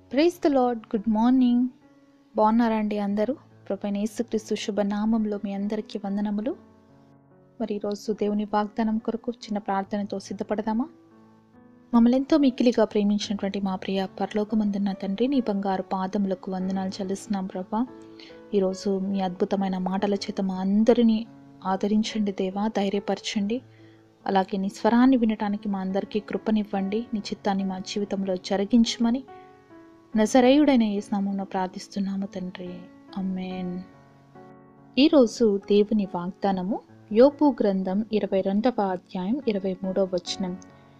praise the lord good morning బాగున్నారా అండి అందరూ ప్రభైన యేసుక్రీస్తు శుభనామంలో మీ అందరికీ వందనములు మరి ఈరోజు దేవుని వాగ్దానం కొరకు చిన్న ప్రార్థనతో సిద్ధపడదామా మమ్మల్ని ఎంతో మిక్కిలిగా ప్రేమించినటువంటి మా ప్రియ పరలోకమందున్న తండ్రి నీ బంగారు పాదములకు వందనాలు చెల్లిస్తున్నాం ప్రభా ఈరోజు మీ అద్భుతమైన మాటల చేత మా అందరినీ ఆదరించండి దేవా ధైర్యపరచండి అలాగే నీ స్వరాన్ని వినటానికి మా అందరికీ కృపనివ్వండి నీ చిత్తాన్ని మా జీవితంలో జరిగించమని నజరేయుడైన యేసునామంలో ప్రార్థిస్తున్నాము తండ్రి అమ్మేన్ ఈరోజు దేవుని వాగ్దానము యోపు గ్రంథం ఇరవై రెండవ అధ్యాయం ఇరవై మూడవ వచనం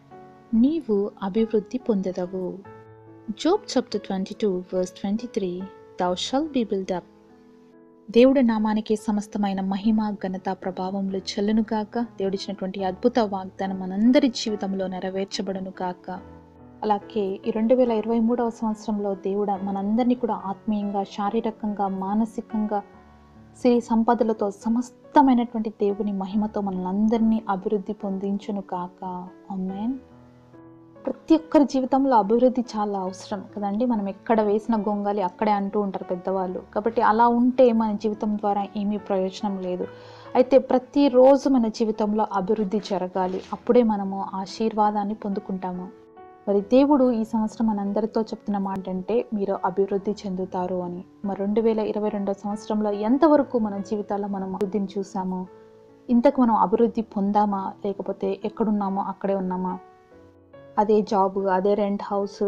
నీవు అభివృద్ధి పొందెదవు Job chapter twenty two verse twenty three thou shalt be built up దేవుడి నామానికి సమస్తమైన మహిమ ఘనత ప్రభావములు చెల్లునుగాక దేవుడిచ్చినటువంటి అద్భుత వాగ్దానం మనందరి జీవితంలో నెరవేర్చబడును గాక అలాగే ఈ రెండు వేల ఇరవై మూడవ సంవత్సరంలో దేవుడు మనందరినీ కూడా ఆత్మీయంగా శారీరకంగా మానసికంగా సిరి సంపదలతో సమస్తమైనటువంటి దేవుని మహిమతో మనల్ని అభివృద్ధి పొందించును కాక అమ్మేన్ ప్రతి ఒక్కరి జీవితంలో అభివృద్ధి చాలా అవసరం కదండి మనం ఎక్కడ వేసిన గొంగలి అక్కడే అంటూ ఉంటారు పెద్దవాళ్ళు కాబట్టి అలా ఉంటే మన జీవితం ద్వారా ఏమీ ప్రయోజనం లేదు అయితే ప్రతిరోజు మన జీవితంలో అభివృద్ధి జరగాలి అప్పుడే మనము ఆశీర్వాదాన్ని పొందుకుంటాము మరి దేవుడు ఈ సంవత్సరం మనందరితో చెప్తున్న మాట అంటే మీరు అభివృద్ధి చెందుతారు అని మరి రెండు వేల ఇరవై రెండో సంవత్సరంలో ఎంతవరకు మన జీవితాల్లో మనం అభివృద్ధిని చూసామో ఇంతకు మనం అభివృద్ధి పొందామా లేకపోతే ఎక్కడున్నామో అక్కడే ఉన్నామా అదే జాబ్ అదే రెంట్ హౌస్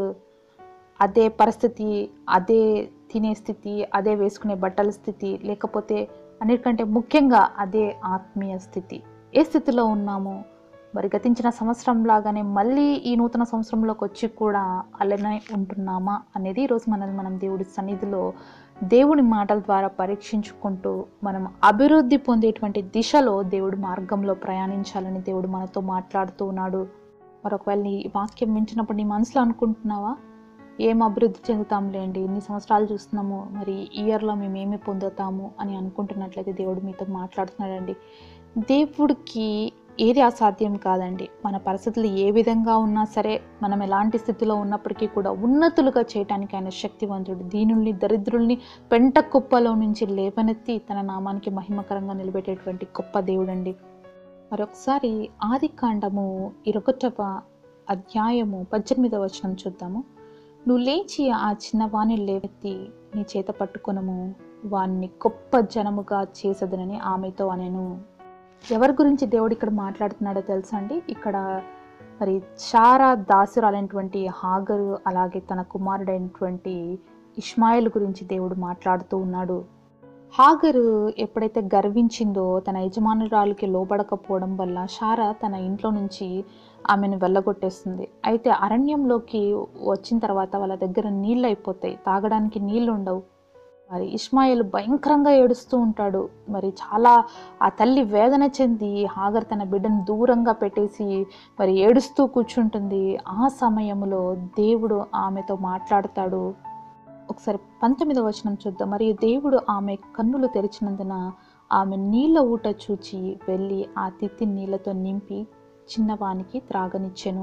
అదే పరిస్థితి అదే తినే స్థితి అదే వేసుకునే బట్టల స్థితి లేకపోతే అన్నిటికంటే ముఖ్యంగా అదే ఆత్మీయ స్థితి ఏ స్థితిలో ఉన్నామో మరి గతించిన సంవత్సరం లాగానే మళ్ళీ ఈ నూతన సంవత్సరంలోకి వచ్చి కూడా అలానే ఉంటున్నామా అనేది ఈరోజు మనల్ని మనం దేవుడి సన్నిధిలో దేవుని మాటల ద్వారా పరీక్షించుకుంటూ మనం అభివృద్ధి పొందేటువంటి దిశలో దేవుడి మార్గంలో ప్రయాణించాలని దేవుడు మనతో మాట్లాడుతూ ఉన్నాడు మరి ఒకవేళ నీ వాక్యం వింటున్నప్పుడు నీ మనసులో అనుకుంటున్నావా ఏం అభివృద్ధి చెందుతాంలేండి ఇన్ని సంవత్సరాలు చూస్తున్నాము మరి ఈ ఇయర్లో మేము ఏమి పొందుతాము అని అనుకుంటున్నట్లయితే దేవుడు మీతో మాట్లాడుతున్నాడండి దేవుడికి ఏది అసాధ్యం కాదండి మన పరిస్థితులు ఏ విధంగా ఉన్నా సరే మనం ఎలాంటి స్థితిలో ఉన్నప్పటికీ కూడా ఉన్నతులుగా చేయడానికి ఆయన శక్తివంతుడు దీనుల్ని దరిద్రుల్ని పెంట కుప్పలో నుంచి లేవనెత్తి తన నామానికి మహిమకరంగా నిలబెట్టేటువంటి గొప్ప దేవుడండి మరొకసారి ఆది కాండము ఇరొకటవ అధ్యాయము పద్దెనిమిదవ వచనం చూద్దాము నువ్వు లేచి ఆ చిన్నవాణి లేవెత్తి నీ చేత పట్టుకొనము వాణ్ణి గొప్ప జనముగా చేసదనని ఆమెతో అనెను ఎవరి గురించి దేవుడు ఇక్కడ మాట్లాడుతున్నాడో తెలుసా అండి ఇక్కడ మరి చారా దాసురాలైనటువంటి హాగరు అలాగే తన కుమారుడైనటువంటి ఇష్మాయిల్ గురించి దేవుడు మాట్లాడుతూ ఉన్నాడు హాగరు ఎప్పుడైతే గర్వించిందో తన యజమానురాలకి లోబడకపోవడం వల్ల షారా తన ఇంట్లో నుంచి ఆమెను వెళ్ళగొట్టేస్తుంది అయితే అరణ్యంలోకి వచ్చిన తర్వాత వాళ్ళ దగ్గర నీళ్ళు అయిపోతాయి తాగడానికి నీళ్ళు ఉండవు మరి ఇస్మాయిల్ భయంకరంగా ఏడుస్తూ ఉంటాడు మరి చాలా ఆ తల్లి వేదన చెంది హాగర్ తన బిడ్డను దూరంగా పెట్టేసి మరి ఏడుస్తూ కూర్చుంటుంది ఆ సమయంలో దేవుడు ఆమెతో మాట్లాడతాడు ఒకసారి పంతొమ్మిదవ వచనం చూద్దాం మరియు దేవుడు ఆమె కన్నులు తెరిచినందున ఆమె నీళ్ళ ఊట చూచి వెళ్ళి ఆ తిత్తి నీళ్ళతో నింపి చిన్నవానికి త్రాగనిచ్చెను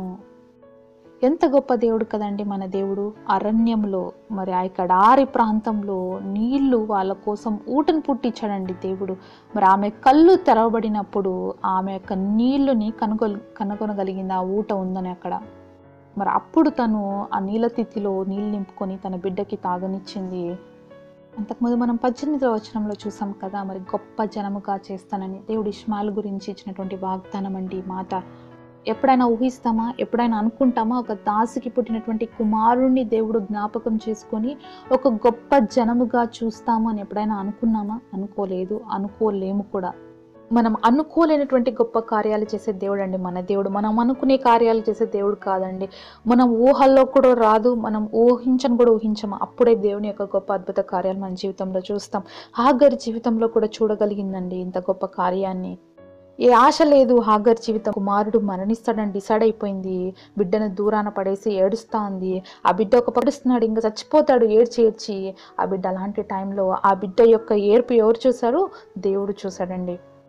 ఎంత గొప్ప దేవుడు కదండి మన దేవుడు అరణ్యంలో మరి ఆ కడారి ప్రాంతంలో నీళ్లు వాళ్ళ కోసం ఊటను పుట్టించాడండి దేవుడు మరి ఆమె కళ్ళు తెరవబడినప్పుడు ఆమె యొక్క నీళ్లుని కనుగొ కనుగొనగలిగింది ఆ ఊట ఉందని అక్కడ మరి అప్పుడు తను ఆ నీళ్ళ తిథిలో నీళ్ళు నింపుకొని తన బిడ్డకి తాగనిచ్చింది అంతకుముందు మనం పద్దెనిమిదవ వచనంలో చూసాం కదా మరి గొప్ప జనముగా చేస్తానని దేవుడు ఇష్మాల్ గురించి ఇచ్చినటువంటి వాగ్దానం అండి మాట ఎప్పుడైనా ఊహిస్తామా ఎప్పుడైనా అనుకుంటామా ఒక దాసికి పుట్టినటువంటి కుమారుణ్ణి దేవుడు జ్ఞాపకం చేసుకొని ఒక గొప్ప జనముగా చూస్తాము అని ఎప్పుడైనా అనుకున్నామా అనుకోలేదు అనుకోలేము కూడా మనం అనుకోలేనటువంటి గొప్ప కార్యాలు చేసే దేవుడు అండి మన దేవుడు మనం అనుకునే కార్యాలు చేసే దేవుడు కాదండి మనం ఊహల్లో కూడా రాదు మనం ఊహించను కూడా ఊహించము అప్పుడే దేవుని యొక్క గొప్ప అద్భుత కార్యాలు మన జీవితంలో చూస్తాం హాగర్ జీవితంలో కూడా చూడగలిగిందండి ఇంత గొప్ప కార్యాన్ని ఏ ఆశ లేదు హాగర్ జీవితం కుమారుడు మరణిస్తాడని డిసైడ్ అయిపోయింది బిడ్డను దూరాన పడేసి ఏడుస్తా ఉంది ఆ బిడ్డ ఒక పడుస్తున్నాడు ఇంకా చచ్చిపోతాడు ఏడ్చి ఏడ్చి ఆ బిడ్డ అలాంటి టైంలో ఆ బిడ్డ యొక్క ఏర్పు ఎవరు చూశారు దేవుడు చూశాడండి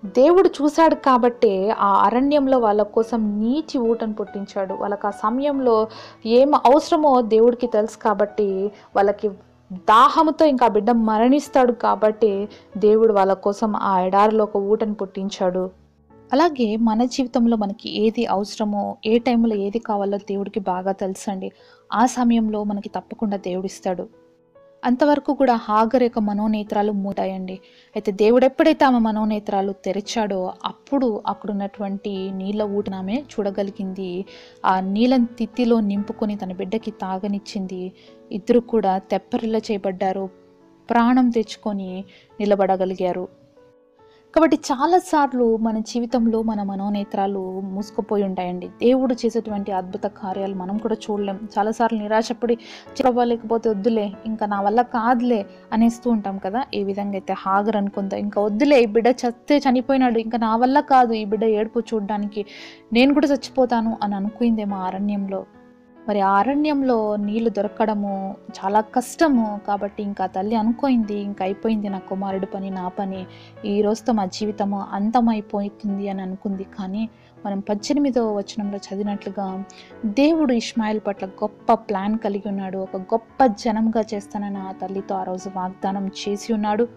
దేవుడు చూశాడు కాబట్టే ఆ అరణ్యంలో వాళ్ళ కోసం నీటి ఊటను పుట్టించాడు వాళ్ళకి ఆ సమయంలో ఏం అవసరమో దేవుడికి తెలుసు కాబట్టి వాళ్ళకి దాహముతో ఇంకా బిడ్డ మరణిస్తాడు కాబట్టి దేవుడు వాళ్ళ కోసం ఆ ఎడారిలో ఒక ఊటను పుట్టించాడు అలాగే మన జీవితంలో మనకి ఏది అవసరమో ఏ టైంలో ఏది కావాలో దేవుడికి బాగా తెలుసండి ఆ సమయంలో మనకి తప్పకుండా దేవుడిస్తాడు అంతవరకు కూడా హాగర్ యొక్క మనోనేత్రాలు మూటాయండి అయితే దేవుడు ఎప్పుడైతే ఆమె మనోనేత్రాలు తెరిచాడో అప్పుడు అక్కడ ఉన్నటువంటి నీళ్ళ ఊటను ఆమె చూడగలిగింది ఆ నీళ్ళని తిత్తిలో నింపుకొని తన బిడ్డకి తాగనిచ్చింది ఇద్దరు కూడా తెప్పరిల్ల చేయబడ్డారు ప్రాణం తెచ్చుకొని నిలబడగలిగారు కాబట్టి చాలాసార్లు మన జీవితంలో మన మనోనేత్రాలు మూసుకుపోయి ఉంటాయండి దేవుడు చేసేటువంటి అద్భుత కార్యాలు మనం కూడా చూడలేం చాలాసార్లు నిరాశపడి చెప్పలేకపోతే వద్దులే ఇంకా నా వల్ల కాదులే అనేస్తూ ఉంటాం కదా ఏ విధంగా అయితే హాగర్ అనుకుందా ఇంకా వద్దులే ఈ బిడ్డ చస్తే చనిపోయినాడు ఇంకా నా వల్ల కాదు ఈ బిడ్డ ఏడుపు చూడడానికి నేను కూడా చచ్చిపోతాను అని అనుకుందేమో ఆ అరణ్యంలో మరి ఆ అరణ్యంలో నీళ్లు దొరకడము చాలా కష్టము కాబట్టి ఇంకా తల్లి అనుకోయింది ఇంకా అయిపోయింది నా కుమారుడి పని నా పని ఈ రోజుతో మా జీవితము అంతమైపోతుంది అని అనుకుంది కానీ మనం పద్దెనిమిదవ వచనంలో చదివినట్లుగా దేవుడు ఇస్మాయిల్ పట్ల గొప్ప ప్లాన్ కలిగి ఉన్నాడు ఒక గొప్ప జనంగా చేస్తానని ఆ తల్లితో ఆ రోజు వాగ్దానం చేసి ఉన్నాడు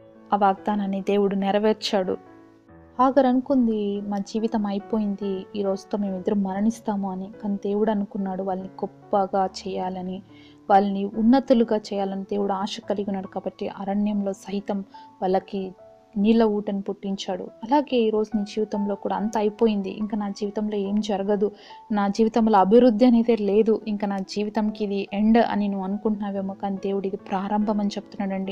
ఆ వాగ్దానాన్ని దేవుడు నెరవేర్చాడు హాగర్ అనుకుంది మా జీవితం అయిపోయింది ఈ రోజుతో మేమిద్దరం మరణిస్తాము అని కానీ దేవుడు అనుకున్నాడు వాళ్ళని గొప్పగా చేయాలని వాళ్ళని ఉన్నతులుగా చేయాలని దేవుడు ఆశ కలిగి ఉన్నాడు కాబట్టి అరణ్యంలో సహితం వాళ్ళకి నీళ్ళ ఊటను పుట్టించాడు అలాగే ఈరోజు నీ జీవితంలో కూడా అంత అయిపోయింది ఇంకా నా జీవితంలో ఏం జరగదు నా జీవితంలో అభివృద్ధి అనేది లేదు ఇంకా నా జీవితంకి ఇది ఎండ్ అని నువ్వు అనుకుంటున్నావేమో కానీ దేవుడు ఇది ప్రారంభం అని చెప్తున్నాడండి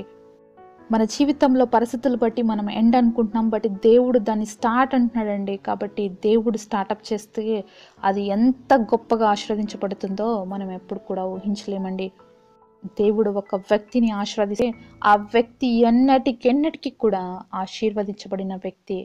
మన జీవితంలో పరిస్థితులు బట్టి మనం ఎండ్ అనుకుంటున్నాం బట్ దేవుడు దాన్ని స్టార్ట్ అంటున్నాడండి కాబట్టి దేవుడు స్టార్టప్ చేస్తే అది ఎంత గొప్పగా ఆశీర్వదించబడుతుందో మనం ఎప్పుడు కూడా ఊహించలేమండి దేవుడు ఒక వ్యక్తిని ఆశీర్వదిస్తే ఆ వ్యక్తి ఎన్నటికెన్నటికి కూడా ఆశీర్వదించబడిన వ్యక్తి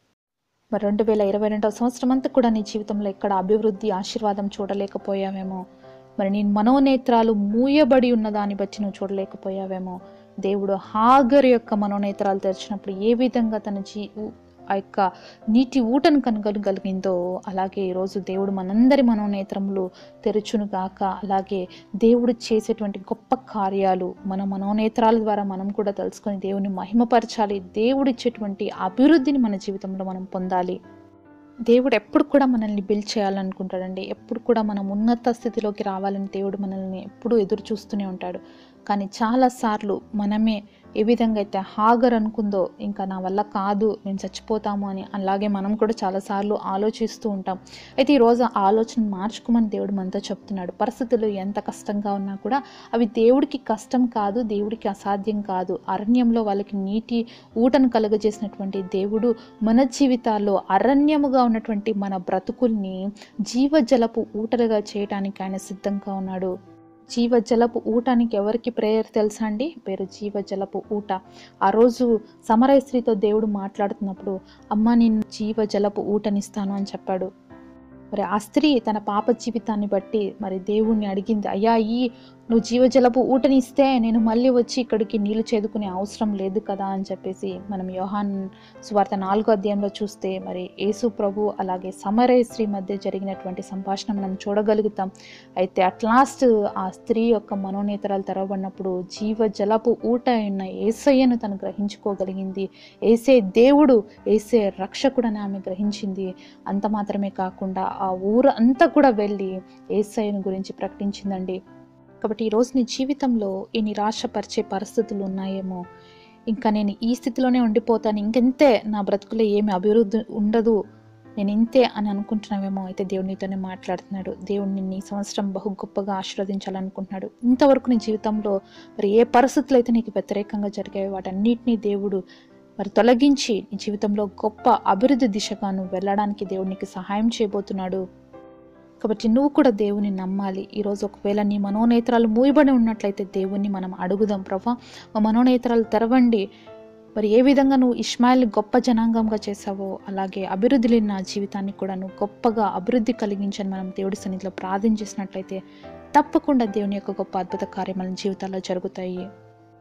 మరి రెండు వేల ఇరవై రెండవ సంవత్సరం అంతా కూడా నీ జీవితంలో ఎక్కడ అభివృద్ధి ఆశీర్వాదం చూడలేకపోయావేమో మరి నీ మనోనేత్రాలు మూయబడి ఉన్న దాన్ని బట్టి నువ్వు చూడలేకపోయావేమో దేవుడు హాగర్ యొక్క మనోనేత్రాలు తెరిచినప్పుడు ఏ విధంగా తన జీ ఆ యొక్క నీటి ఊటను కనుగొనగలిగిందో అలాగే ఈరోజు దేవుడు మనందరి మనోనేత్రములు తెరుచునుగాక అలాగే దేవుడు చేసేటువంటి గొప్ప కార్యాలు మన మనోనేత్రాల ద్వారా మనం కూడా తెలుసుకొని దేవుని మహిమపరచాలి దేవుడు ఇచ్చేటువంటి అభివృద్ధిని మన జీవితంలో మనం పొందాలి దేవుడు ఎప్పుడు కూడా మనల్ని బిల్డ్ చేయాలనుకుంటాడండి ఎప్పుడు కూడా మనం ఉన్నత స్థితిలోకి రావాలని దేవుడు మనల్ని ఎప్పుడూ ఎదురు చూస్తూనే ఉంటాడు కానీ చాలాసార్లు మనమే ఏ విధంగా అయితే హాగర్ అనుకుందో ఇంకా నా వల్ల కాదు నేను చచ్చిపోతాము అని అలాగే మనం కూడా చాలాసార్లు ఆలోచిస్తూ ఉంటాం అయితే ఈరోజు ఆ ఆలోచన మార్చుకోమని దేవుడు మనతో చెప్తున్నాడు పరిస్థితులు ఎంత కష్టంగా ఉన్నా కూడా అవి దేవుడికి కష్టం కాదు దేవుడికి అసాధ్యం కాదు అరణ్యంలో వాళ్ళకి నీటి ఊటను కలుగజేసినటువంటి దేవుడు మన జీవితాల్లో అరణ్యముగా ఉన్నటువంటి మన బ్రతుకుల్ని జీవజలపు ఊటలుగా చేయటానికి ఆయన సిద్ధంగా ఉన్నాడు జీవజలపు ఊటానికి ఎవరికి ప్రేయర్ తెలుసా అండి పేరు జీవజలపు ఊట ఆ రోజు సమరయ స్త్రీతో దేవుడు మాట్లాడుతున్నప్పుడు అమ్మ నేను జీవజలపు ఊటనిస్తాను అని చెప్పాడు మరి ఆ స్త్రీ తన పాప జీవితాన్ని బట్టి మరి దేవుణ్ణి అడిగింది అయ్యా ఈ నువ్వు జీవజలపు ఊటని ఇస్తే నేను మళ్ళీ వచ్చి ఇక్కడికి నీళ్లు చేదుకునే అవసరం లేదు కదా అని చెప్పేసి మనం యోహాన్ సువార్త నాలుగో అధ్యాయంలో చూస్తే మరి యేసు ప్రభు అలాగే సమరయ స్త్రీ మధ్య జరిగినటువంటి సంభాషణ మనం చూడగలుగుతాం అయితే అట్ లాస్ట్ ఆ స్త్రీ యొక్క మనోనేతరాలు తెరవబడినప్పుడు జీవజలపు ఊట అయిన ఏసయ్యను తను గ్రహించుకోగలిగింది ఏసే దేవుడు ఏసే రక్షకుడని ఆమె గ్రహించింది అంత మాత్రమే కాకుండా ఆ ఊరు అంతా కూడా వెళ్ళి ఏసయ్యను గురించి ప్రకటించిందండి కాబట్టి ఈరోజు నీ జీవితంలో ఈ నిరాశపరిచే పరిస్థితులు ఉన్నాయేమో ఇంకా నేను ఈ స్థితిలోనే ఉండిపోతాను ఇంకెంతే నా బ్రతుకులో ఏమి అభివృద్ధి ఉండదు నేను ఇంతే అని అనుకుంటున్నావేమో అయితే దేవుడు నీతోనే మాట్లాడుతున్నాడు దేవుడు నిన్ను ఈ సంవత్సరం బహు గొప్పగా ఆశీర్వదించాలనుకుంటున్నాడు ఇంతవరకు నీ జీవితంలో మరి ఏ పరిస్థితులు అయితే నీకు వ్యతిరేకంగా జరిగాయో వాటన్నిటినీ దేవుడు మరి తొలగించి నీ జీవితంలో గొప్ప అభివృద్ధి దిశగా నువ్వు వెళ్ళడానికి దేవుడు నీకు సహాయం చేయబోతున్నాడు కాబట్టి నువ్వు కూడా దేవుని నమ్మాలి ఈరోజు ఒకవేళ నీ మనోనేత్రాలు మూయబడి ఉన్నట్లయితే దేవుణ్ణి మనం అడుగుదాం ప్రభా మా మనోనేత్రాలు తెరవండి మరి ఏ విధంగా నువ్వు ఇస్మాయిల్ గొప్ప జనాంగంగా చేసావో అలాగే అభివృద్ధి లేని నా జీవితాన్ని కూడా నువ్వు గొప్పగా అభివృద్ధి కలిగించని మనం దేవుడి సన్నిధిలో ప్రార్థన చేసినట్లయితే తప్పకుండా దేవుని యొక్క గొప్ప అద్భుత కార్యం మన జీవితాల్లో జరుగుతాయి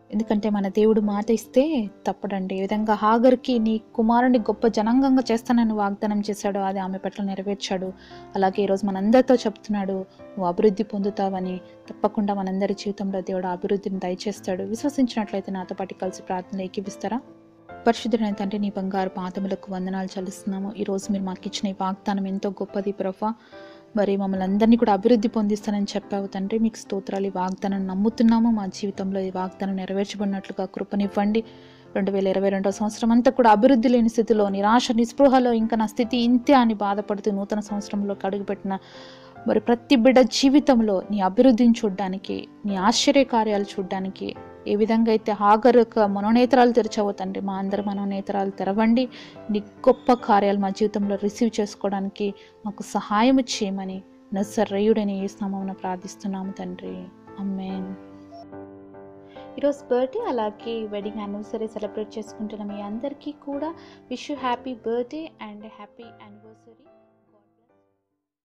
ఎందుకంటే మన దేవుడు మాట ఇస్తే తప్పడండి ఏ విధంగా హాగర్కి నీ కుమారుని గొప్ప జనాంగంగా చేస్తానని వాగ్దానం చేశాడు అది ఆమె పట్ల నెరవేర్చాడు అలాగే ఈరోజు మనందరితో చెప్తున్నాడు నువ్వు అభివృద్ధి పొందుతావని తప్పకుండా మనందరి జీవితంలో దేవుడు ఆ అభివృద్ధిని దయచేస్తాడు విశ్వసించినట్లయితే నాతో పాటు కలిసి ప్రార్థన ఏకీవిస్తారా పరిశుద్ధుడైన తండ్రి నీ బంగారు పాదములకు వందనాలు చెల్లిస్తున్నాము ఈరోజు మీరు మాకు ఇచ్చిన ఈ వాగ్దానం ఎంతో గొప్పది ప్రభా మరి మమ్మల్ని అందరినీ కూడా అభివృద్ధి పొందిస్తానని చెప్పావు తండ్రి మీకు స్తోత్రాలు ఈ వాగ్దానం నమ్ముతున్నాము మా జీవితంలో ఈ వాగ్దానం నెరవేర్చబడినట్లుగా కృపనివ్వండి రెండు వేల ఇరవై రెండవ సంవత్సరం అంతా కూడా అభివృద్ధి లేని స్థితిలో నిరాశ నిస్పృహలో ఇంకా నా స్థితి ఇంతే అని బాధపడుతూ నూతన సంవత్సరంలోకి అడుగుపెట్టిన మరి ప్రతి బిడ్డ జీవితంలో నీ అభివృద్ధిని చూడడానికి నీ ఆశ్చర్య కార్యాలు చూడడానికి ఏ విధంగా అయితే హాగర్ యొక్క మనోనేత్రాలు తెరిచావో తండ్రి మా అందరి మనోనేత్రాలు తెరవండి నీ గొప్ప కార్యాలు మా జీవితంలో రిసీవ్ చేసుకోవడానికి మాకు సహాయం చేయమని నజరేయుడని ఏ స్నామమున ప్రార్థిస్తున్నాము తండ్రి అమ్మేన్ ఈరోజు బర్త్డే అలాగే వెడ్డింగ్ యానివర్సరీ సెలబ్రేట్ చేసుకుంటున్న మీ అందరికీ కూడా wish you happy birthday and happy anniversary